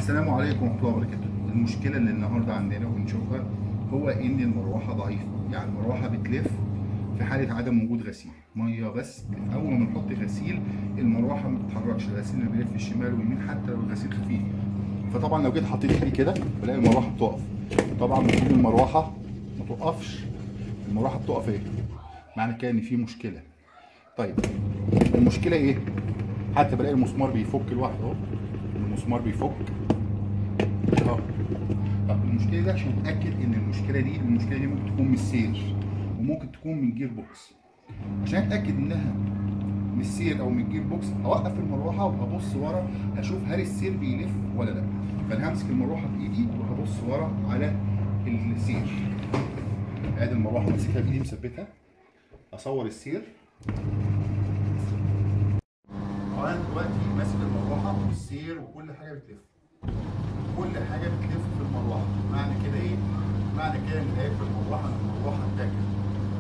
السلام عليكم ورحمه الله وبركاته المشكله اللي النهارده عندنا وبنشوفها هو ان المروحه ضعيفه يعني المروحه بتلف في حاله عدم وجود غسيل ميه بس اول ما بنحط غسيل المروحه ما بتتحركش الغسيل اللي بيلف الشمال واليمين حتى لو الغسيل خفيف فطبعا لو جيت حطيت ايدي كده بلاقي المروحه بتقف طبعا المفروض المروحه ما توقفش المروحه بتقف ايه معنى كده ان في مشكله طيب المشكله ايه حتى بلاقي المسمار بيفك لوحده اهو المسمار بيفك اهو طب المشكله دي عشان اتاكد ان المشكله دي المشكله دي ممكن تكون من السير وممكن تكون من جير بوكس عشان اتاكد انها من السير او من الجير بوكس اوقف المروحه وابص ورا اشوف هل السير بيلف ولا لا فانا همسك المروحه بايدي وهبص ورا على السير ادي المروحه ماسكها بايدي مثبتها اصور السير انا دلوقتي ماسك المروحه والسير وكل حاجه بتلف كل حاجه بتلف في المروحه معنى كده ايه معنى كده ان العيب في المروحه ان المروحه اتاكلت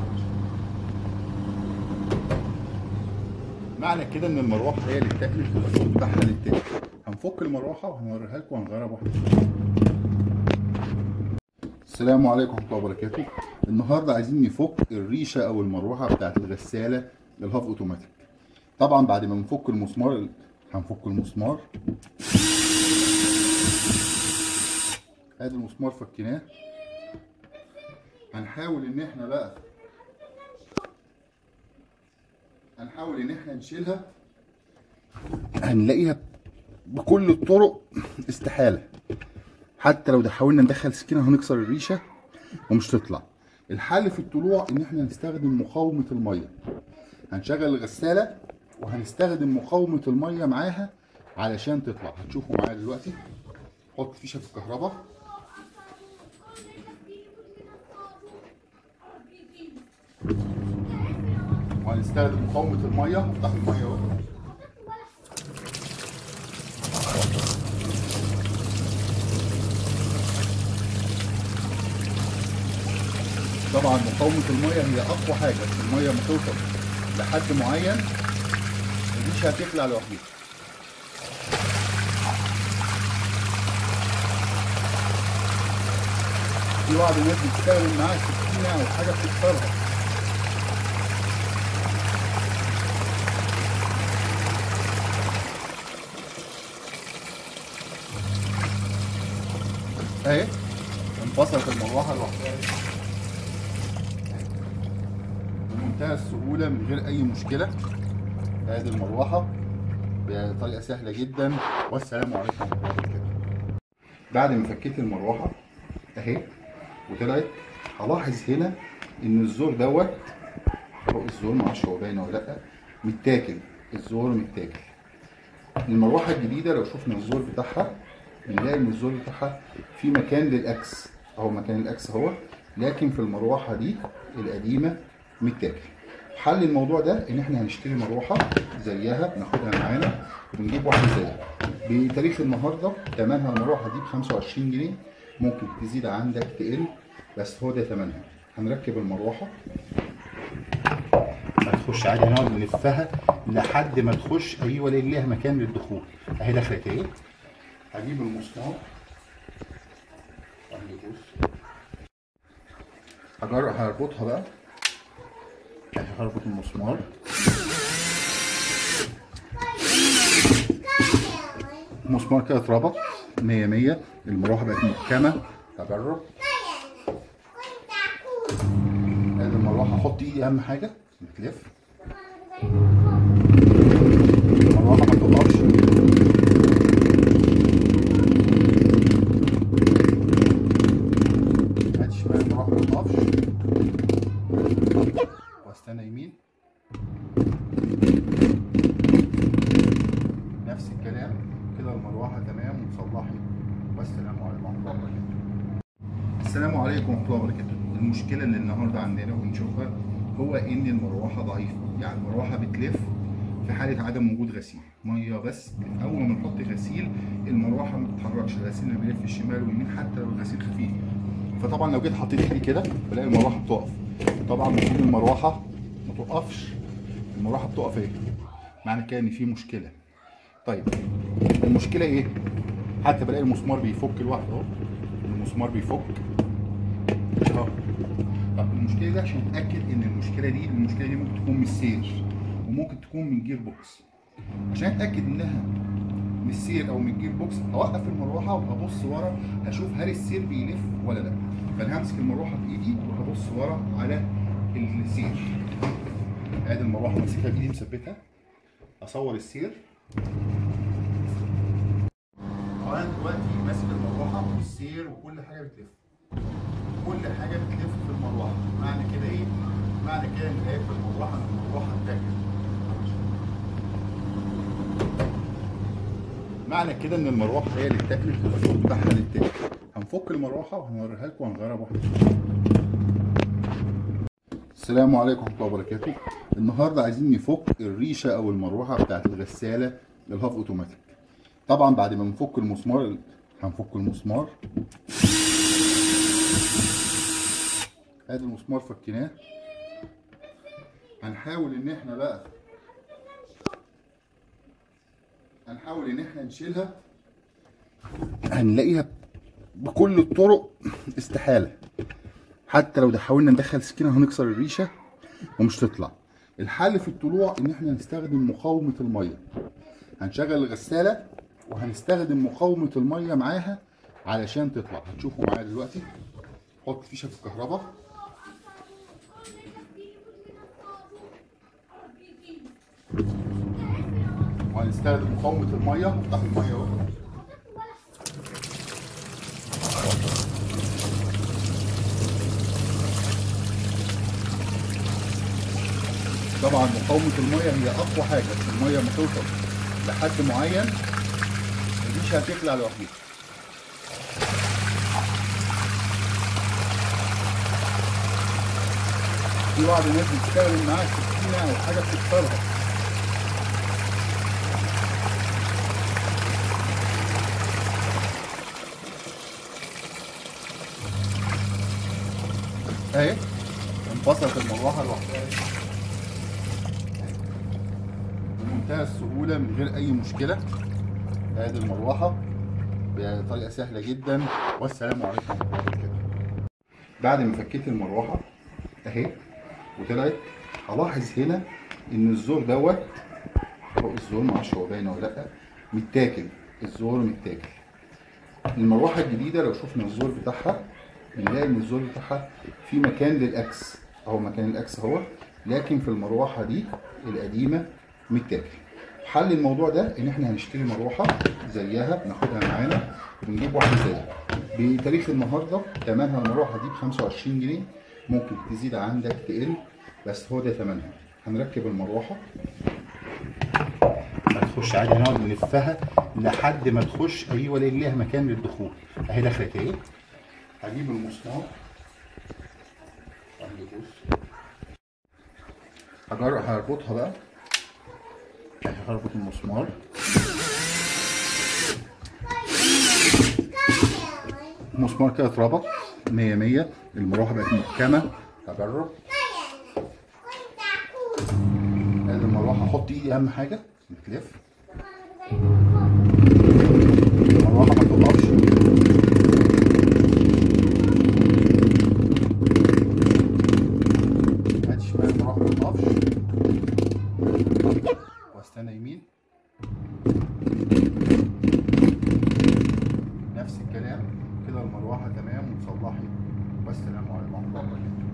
معنى كده ان المروحه هي اللي اتاكلت والصوت بتاعها اللي اتاكل هنفك المروحه وهنوريها لكم وهنغيرها واحده السلام عليكم ورحمه الله وبركاته النهارده عايزين نفك الريشه او المروحه بتاعت الغساله الهاف اوتوماتيك طبعا بعد ما نفك المسمار هنفك المسمار ادي المسمار فكيناه هنحاول ان احنا بقى هنحاول ان احنا نشيلها هنلاقيها بكل الطرق استحاله حتى لو ده حاولنا ندخل سكينه هنكسر الريشه ومش تطلع الحل في الطلوع ان احنا نستخدم مقاومه الميه هنشغل الغساله وهنستخدم مقاومه الميه معاها علشان تطلع هتشوفوا معايا دلوقتي حط فيشه في الكهرباء وهنستخدم مقاومه الميه افتح الميه اهو طبعا مقاومه الميه هي اقوى حاجه الميه ما توصل لحد معين الريشه هتخلع لوحدها في بعض الناس بتستخدم معاها سكينه او حاجه بتكسرها اهي انفصلت المروحه لوحدها بمنتهى السهوله من غير اي مشكله ادي المروحه بطريقه سهله جدا والسلام عليكم ورحمه الله وبركاته بعد ما فكيت المروحه اهي وطلعت هلاحظ هنا ان الزور دوت فوق الزور معرفش هو باين ولا لا متاكل الزور متاكل المروحه الجديده لو شفنا الزور بتاعها بنلاقي ان الزور بتاعها في مكان للاكس اهو مكان الاكس اهو لكن في المروحه دي القديمه متاكل حل الموضوع ده ان احنا هنشتري مروحه زيها بناخدها معانا ونجيب واحده زيها بتاريخ النهارده ثمنها المروحه دي ب 25 جنيه ممكن تزيد عندك تقل بس هو ده ثمنها هنركب المروحه هتخش عادي هنقعد نلفها لحد ما تخش ايوه لان ليها مكان للدخول اهي دخلت اهي هجيب المسمار هجر هربطها بقى يعني هربط المسمار المسمار كده اتربط مية مية المروحة بقت محكمة هجرب ادي المروحة احط ايدي اهم حاجة بتلف المروحة ما تقفش ادي شمال المروحة ما تقفش واستنى يمين نفس الكلام كده المروحه تمام ومصلحه والسلام عليكم ورحمه الله وبركاته السلام عليكم ورحمه الله وبركاته المشكله اللي النهارده عندنا وبنشوفها هو ان المروحه ضعيفه يعني المروحه بتلف في حاله عدم وجود غسيل ميه بس اول ما بنحط غسيل المروحه ما بتتحركش الغسيل اللي بيلف الشمال واليمين حتى لو الغسيل خفيف فطبعا لو جيت حطيت ايدي كده بلاقي المروحه بتقف طبعا المفروض المروحه ما توقفش المروحه بتقف ايه معنى كده ان في مشكله طيب المشكله ايه حتى بلاقي المسمار بيفك لوحده اهو المسمار بيفك اهو طب المشكله دي عشان اتاكد ان المشكله دي المشكله دي ممكن تكون من السير وممكن تكون من جير بوكس عشان اتاكد انها من السير او من الجير بوكس اوقف المروحه وهبص ورا اشوف هل السير بيلف ولا لا فانا همسك المروحه بايدي وهبص ورا على السير ادي المروحه ماسكها بايدي مثبتها اصور السير انا دلوقتي ماسك المروحه والسير وكل حاجه بتلف كل حاجه بتلف في المروحه معنى كده ايه معنى كده ان هي في المروحه ان المروحه اتاكد معنى كده ان المروحه هي اللي اتاكلت الصوت بتاعها اللي اتاكل هنفك المروحه وهنوريها لكم وهنغيرها بواحده السلام عليكم ورحمه الله وبركاته النهارده عايزين نفك الريشه او المروحه بتاعت الغساله الهاف اوتوماتيك طبعا بعد ما نفك المسمار هنفك المسمار ادي المسمار فكيناه هنحاول ان احنا بقى هنحاول ان احنا نشيلها هنلاقيها بكل الطرق استحاله حتى لو ده حاولنا ندخل سكينه هنكسر الريشه ومش تطلع الحل في الطلوع ان احنا نستخدم مقاومه الميه هنشغل الغساله وهنستخدم مقاومه الميه معاها علشان تطلع هتشوفوا معايا دلوقتي حط فيشه في الكهرباء وهنستخدم مقاومه الميه افتح الميه اهو طبعا مقاومة المية هي أقوى حاجة المية ما توصل لحد معين مش هتخلع لوحدها في بعض الناس بتستخدم معاها سكينة أو حاجة بتكسرها اهي انفصلت المروحة لوحدها بمنتهى السهولة من غير أي مشكلة ادي المروحة بطريقة سهلة جدا والسلام عليكم ورحمة الله وبركاته بعد ما فكيت المروحة اهي وطلعت هلاحظ هنا ان الزور دوت هو الزور معرفش هو باين ولا لا متاكل الزور متاكل المروحة الجديدة لو شفنا الزور بتاعها بنلاقي ان الزور بتاعها في مكان للاكس اهو مكان الاكس اهو لكن في المروحة دي القديمة متاكل حل الموضوع ده ان احنا هنشتري مروحه زيها ناخدها معانا ونجيب واحده زيها بتاريخ النهارده ثمنها المروحه دي ب 25 جنيه ممكن تزيد عندك تقل بس هو ده ثمنها هنركب المروحه هتخش عادي هنقعد نلفها لحد ما تخش ايوه لان ليها مكان للدخول اهي دخلت اهي هجيب المسمار هجرب هربطها بقى هربط المسمار المسمار كده اتربط مية مية المروحة بقت محكمة هجرب ادي المروحة احط ايدي اهم حاجة بتلف المروحة ما تقفش ادي شمال المروحة ما تقفش واستنى يمين نفس الكلام كده المروحه تمام وتصلحي والسلام عليكم ورحمه الله وبركاته